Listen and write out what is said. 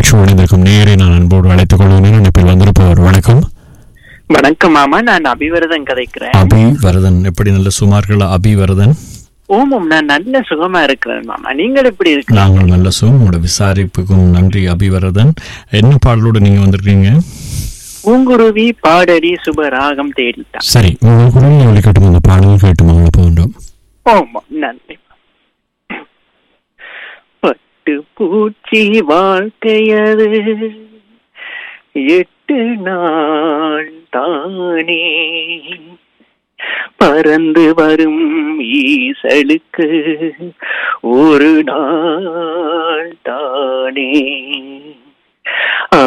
நிகழ்ச்சி இணைந்திருக்கும் நேரை நான் அன்போடு அழைத்துக் கொள்கிறேன் நினைப்பில் வந்திருப்பவர் வணக்கம் வணக்கம் மாமா நான் அபிவரதன் கதைக்கிறேன் அபி வரதன் எப்படி நல்ல சுமார்கள் அபி வரதன் ஓமம் நான் நல்ல சுகமா இருக்கிறேன் மாமா நீங்கள் எப்படி இருக்கீங்க நாங்கள் நல்ல சுகம் உங்களோட விசாரிப்புக்கும் நன்றி அபிவரதன் என்ன பாடலோடு நீங்க வந்திருக்கீங்க பூங்குருவி பாடடி சுபராகம் தேடிட்டான் சரி உங்கள் குரல் ஒழிக்கட்டும் அந்த பாடல் கேட்டு மங்கள போகின்றோம் ஓமம் நன்றி பட்டு பூச்சி வாழ்க்கையது எட்டு நாள் தானே பறந்து வரும் ஈசலுக்கு ஒரு நாள் தானே